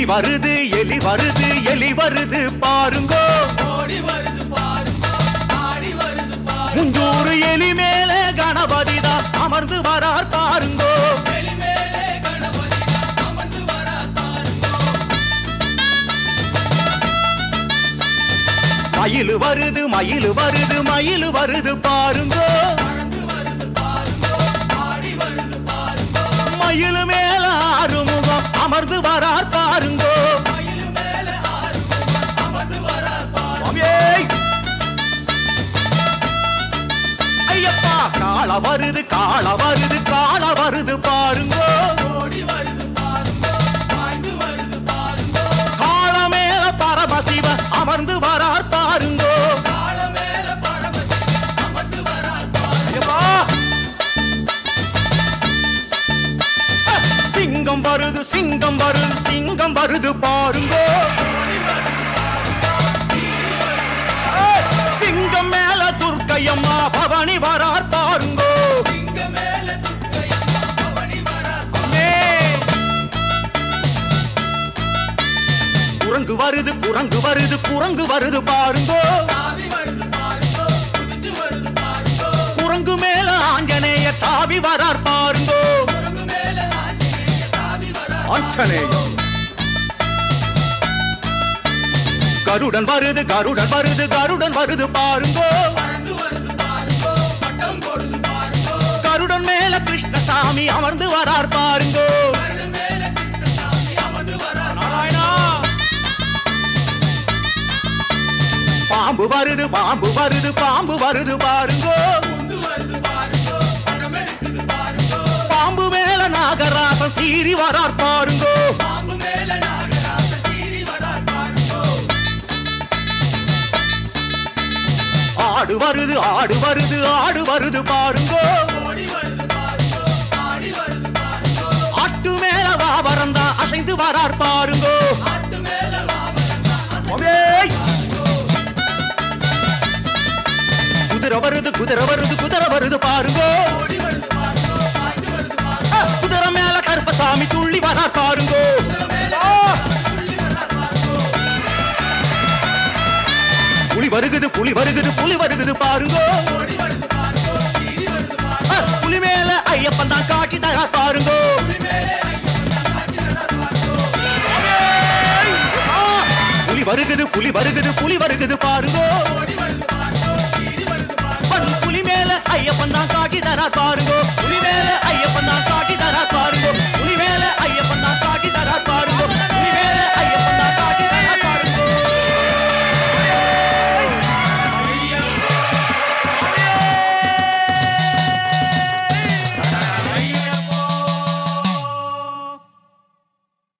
எலி வருது எலி வருது எலி வருது பாருங்கோ ஓடி வருது பாருங்க ஆடி வருது பாருங்க முஞ்சூறு எலி மேல கணபதி தான் அமர்ந்து வரார் பாருங்கோ வெளி மேலே கணபதி அமர்ந்து வரார் பாருங்க மயிலு வருது மயிலு வருது மயிலு வருது பாருங்கோ பறந்து வருது பாருங்க ஆடி வருது பாருங்க மயிலு மேல ஆறுமுகம் அமர்ந்து வரார் பாருங்கோ மயில் மேல ஆறு அமர்ந்து வரார் பாருங்க சுவாமியே! ஐயப்பா காள வருது காள வருது காள வருது பாருங்கோ ஓடி வருது பாருங்க பாய்ந்து வருது பாருங்க காள மேல பரமசிவ அமர்ந்து வரார் பாருங்கோ கால மேல பரமசிவன் அமர்ந்து வரார் பாருங்க ஐயப்பா! அஹ், சிங்கம் வருது சிங்கம் வருது சிங்கம் வருது பாருங்கோ ஏய், சிங்கம் மேல துர்க்கையம்மா பவனி வரார் பாருங்கோ சிங்க மேல துர்க்கையம்மா பவனி வரார் அம்மே! குரங்கு வருது குரங்கு வருது குரங்கு வருது பாருங்கோ தாவி வருது பாருங்க குதிச்சு வருது பாருங்க குரங்கு மேல ஆஞ்சநேய தாவி வரார் பாருங்கோ குரங்கு மேல ஆஞ்சநேய தாவி வரார் ஆஞ்சநேயம் கருடன் வருது கருடன் வருது கருடன் வருது பாருங்கோ பறந்து வருது பாருங்க பட்டம் போடுது பாருங்க கருடன் மேல கிருஷ்ணசாமி அமர்ந்து வரார் பாருங்கோ கருடு மேல கிருஷ்ணசாமி அமர்ந்து வரார் நாராயணா பாம்பு வருது பாம்பு வருது பாம்பு வருது பாருங்கோ பூந்து வருது பாருங்க படம் எடுக்குது பாருங்க பாம்பு மேல நாகராசன் சீறி வரார் பாருங்கோ பாம்பு மேல நாகராச சீறி வரார் பாருங்க ஆடு வருது ஆடு வருது ஆடு வருது பாருங்கோ ஓடி வருது பாருங்க ஆடி வருது பாருங்க ஆட்டு மேல வாபரந்தா அசைந்து வரார் பாருங்கோ ஆட்டு மேல வாமரந்தா அசை சுவாமியே! குதிரை வருது குதிரை வருது குதிரை வருது பாருங்கோ ஓடி வருது பாருங்க பாய்ந்து வருது பாருங்க அஹ், குதிரை மேல கருப்பசாமி துள்ளி வரார் பாருங்கோ ஆ! துள்ளி வரார் பாருங்க புலி வருகுது புலி வருகுது புலி வருகுது பாருங்கோ ஓடி வருது பாருங்க சீறி வருது பாருங்க அஹ், புலி மேல ஐயப்பன் தான் காட்சி தரார் பாருங்கோ புலி மேலே ஐயப்பன் காட்சி தரார் பாருங்க ஆ! புலி வருகுது புலி வருகுது புலி வருகுது பாருங்கோ ஓடி வருது